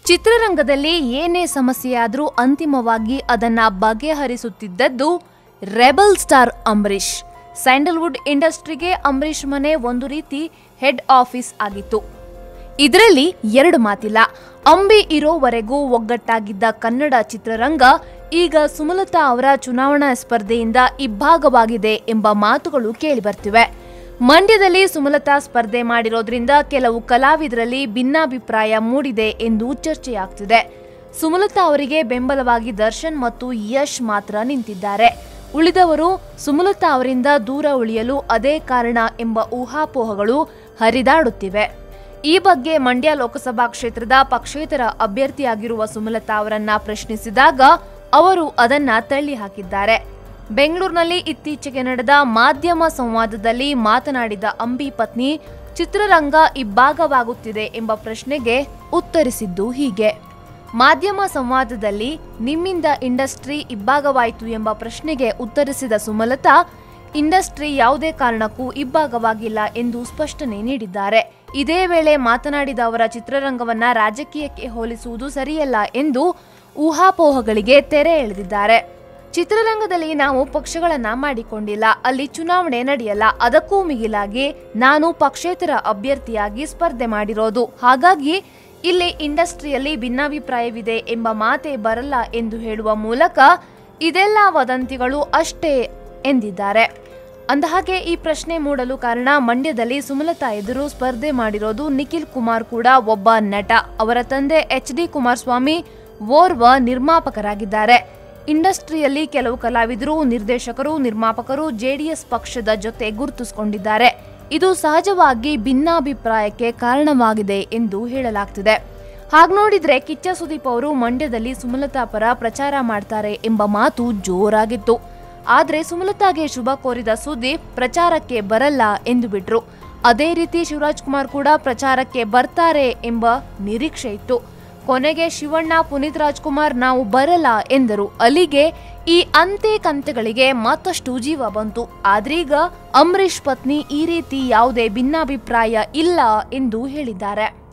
ಚಿತ್ರರಂಗದಲ್ಲಿ ಏನೇ ಸಮಸ್ಯೆಯಾದರೂ ಅಂತಿಮವಾಗಿ ಅದನ್ನ ಬಗೆಹರಿಸುತ್ತಿದ್ದದ್ದು ರೆಬಲ್ ಸ್ಟಾರ್ ಅಂಬರೀಷ್ ಸ್ಯಾಂಡಲ್ವುಡ್ ಇಂಡಸ್ಟ್ರಿಗೆ ಅಂಬರೀಷ್ ಮನೆ ಒಂದು ರೀತಿ ಹೆಡ್ ಆಫೀಸ್ ಆಗಿತ್ತು ಇದರಲ್ಲಿ ಎರಡು ಮಾತಿಲ್ಲ ಅಂಬಿ ಇರೋವರೆಗೂ ಒಗ್ಗಟ್ಟಾಗಿದ್ದ ಕನ್ನಡ ಚಿತ್ರರಂಗ ಈಗ ಸುಮಲತಾ ಅವರ ಚುನಾವಣಾ ಸ್ಪರ್ಧೆಯಿಂದ ಇಬ್ಬಾಗವಾಗಿದೆ ಎಂಬ ಮಾತುಗಳು ಕೇಳಿಬರ್ತಿವೆ ಮಂಡ್ಯದಲ್ಲಿ ಸುಮಲತಾ ಸ್ಪರ್ಧೆ ಮಾಡಿರೋದ್ರಿಂದ ಕೆಲವು ಕಲಾವಿದರಲ್ಲಿ ಭಿನ್ನಾಭಿಪ್ರಾಯ ಮೂಡಿದೆ ಎಂದು ಚರ್ಚೆಯಾಗ್ತಿದೆ ಸುಮಲತಾ ಅವರಿಗೆ ಬೆಂಬಲವಾಗಿ ದರ್ಶನ್ ಮತ್ತು ಯಶ್ ಮಾತ್ರ ನಿಂತಿದ್ದಾರೆ ಉಳಿದವರು ಸುಮಲತಾ ಅವರಿಂದ ದೂರ ಉಳಿಯಲು ಅದೇ ಕಾರಣ ಎಂಬ ಊಹಾಪೋಹಗಳು ಹರಿದಾಡುತ್ತಿವೆ ಈ ಬಗ್ಗೆ ಮಂಡ್ಯ ಲೋಕಸಭಾ ಕ್ಷೇತ್ರದ ಪಕ್ಷೇತರ ಅಭ್ಯರ್ಥಿಯಾಗಿರುವ ಸುಮಲತಾ ಅವರನ್ನ ಪ್ರಶ್ನಿಸಿದಾಗ ಅವರು ಅದನ್ನ ತಳ್ಳಿ ಹಾಕಿದ್ದಾರೆ ಬೆಂಗಳೂರಿನಲ್ಲಿ ಇತ್ತೀಚೆಗೆ ನಡೆದ ಮಾಧ್ಯಮ ಸಂವಾದದಲ್ಲಿ ಮಾತನಾಡಿದ ಅಂಬಿ ಪತ್ನಿ ಚಿತ್ರರಂಗ ಇಬ್ಬಾಗವಾಗುತ್ತಿದೆ ಎಂಬ ಪ್ರಶ್ನೆಗೆ ಉತ್ತರಿಸಿದ್ದು ಹೀಗೆ ಮಾಧ್ಯಮ ಸಂವಾದದಲ್ಲಿ ನಿಮ್ಮಿಂದ ಇಂಡಸ್ಟ್ರಿ ಇಬ್ಬಾಗವಾಯಿತು ಎಂಬ ಪ್ರಶ್ನೆಗೆ ಉತ್ತರಿಸಿದ ಸುಮಲತಾ ಇಂಡಸ್ಟ್ರಿ ಯಾವುದೇ ಕಾರಣಕ್ಕೂ ಇಬ್ಬಾಗವಾಗಿಲ್ಲ ಎಂದು ಸ್ಪಷ್ಟನೆ ನೀಡಿದ್ದಾರೆ ಇದೇ ವೇಳೆ ಮಾತನಾಡಿದ ಅವರ ಚಿತ್ರರಂಗವನ್ನ ರಾಜಕೀಯಕ್ಕೆ ಹೋಲಿಸುವುದು ಸರಿಯಲ್ಲ ಎಂದು ಊಹಾಪೋಹಗಳಿಗೆ ತೆರೆ ಎಳೆದಿದ್ದಾರೆ ಚಿತ್ರರಂಗದಲ್ಲಿ ನಾವು ಪಕ್ಷಗಳನ್ನ ಮಾಡಿಕೊಂಡಿಲ್ಲ ಅಲ್ಲಿ ಚುನಾವಣೆ ನಡೆಯಲ್ಲ ಅದಕ್ಕೂ ಮಿಗಿಲಾಗಿ ನಾನು ಪಕ್ಷೇತರ ಅಭ್ಯರ್ಥಿಯಾಗಿ ಸ್ಪರ್ಧೆ ಮಾಡಿರೋದು ಹಾಗಾಗಿ ಇಲ್ಲಿ ಇಂಡಸ್ಟ್ರಿಯಲ್ಲಿ ಭಿನ್ನಾಭಿಪ್ರಾಯವಿದೆ ಎಂಬ ಮಾತೇ ಬರಲ್ಲ ಎಂದು ಹೇಳುವ ಮೂಲಕ ಇದೆಲ್ಲ ವದಂತಿಗಳು ಅಷ್ಟೇ ಎಂದಿದ್ದಾರೆ ಅಂದಹಾಗೆ ಈ ಪ್ರಶ್ನೆ ಮೂಡಲು ಕಾರಣ ಮಂಡ್ಯದಲ್ಲಿ ಸುಮಲತಾ ಎದುರು ಸ್ಪರ್ಧೆ ಮಾಡಿರೋದು ನಿಖಿಲ್ ಕುಮಾರ್ ಕೂಡ ಒಬ್ಬ ನಟ ಅವರ ತಂದೆ ಎಚ್ ಡಿ ಕುಮಾರಸ್ವಾಮಿ ಓರ್ವ ನಿರ್ಮಾಪಕರಾಗಿದ್ದಾರೆ ಇಂಡಸ್ಟ್ರಿಯಲ್ಲಿ ಕೆಲವು ಕಲಾವಿದರು ನಿರ್ದೇಶಕರು ನಿರ್ಮಾಪಕರು ಜೆಡಿಎಸ್ ಪಕ್ಷದ ಜೊತೆ ಗುರುತಿಸಿಕೊಂಡಿದ್ದಾರೆ ಇದು ಸಹಜವಾಗಿ ಭಿನ್ನಾಭಿಪ್ರಾಯಕ್ಕೆ ಕಾರಣವಾಗಿದೆ ಎಂದು ಹೇಳಲಾಗ್ತಿದೆ ಹಾಗ್ ನೋಡಿದ್ರೆ ಕಿಚ್ಚ ಸುದೀಪ್ ಅವರು ಮಂಡ್ಯದಲ್ಲಿ ಸುಮಲತಾ ಪರ ಪ್ರಚಾರ ಮಾಡ್ತಾರೆ ಎಂಬ ಮಾತು ಜೋರಾಗಿತ್ತು ಆದ್ರೆ ಸುಮಲತಾಗೆ ಶುಭ ಕೋರಿದ ಸುದೀಪ್ ಪ್ರಚಾರಕ್ಕೆ ಬರಲ್ಲ ಎಂದು ಬಿಟ್ರು ಅದೇ ರೀತಿ ಶಿವರಾಜ್ ಕುಮಾರ್ ಕೂಡ ಪ್ರಚಾರಕ್ಕೆ ಬರ್ತಾರೆ ಎಂಬ ನಿರೀಕ್ಷೆ ಇತ್ತು ಕೊನೆಗೆ ಶಿವಣ್ಣ ಪುನೀತ್ ರಾಜ್ಕುಮಾರ್ ನಾವು ಬರಲ್ಲ ಎಂದರು ಅಲ್ಲಿಗೆ ಈ ಅಂತೆ ಕಂತೆಗಳಿಗೆ ಮತ್ತಷ್ಟು ಜೀವ ಬಂತು ಆದ್ರೀಗ ಅಂಬರೀಷ್ ಪತ್ನಿ ಈ ರೀತಿ ಯಾವುದೇ ಭಿನ್ನಾಭಿಪ್ರಾಯ ಇಲ್ಲ ಎಂದು ಹೇಳಿದ್ದಾರೆ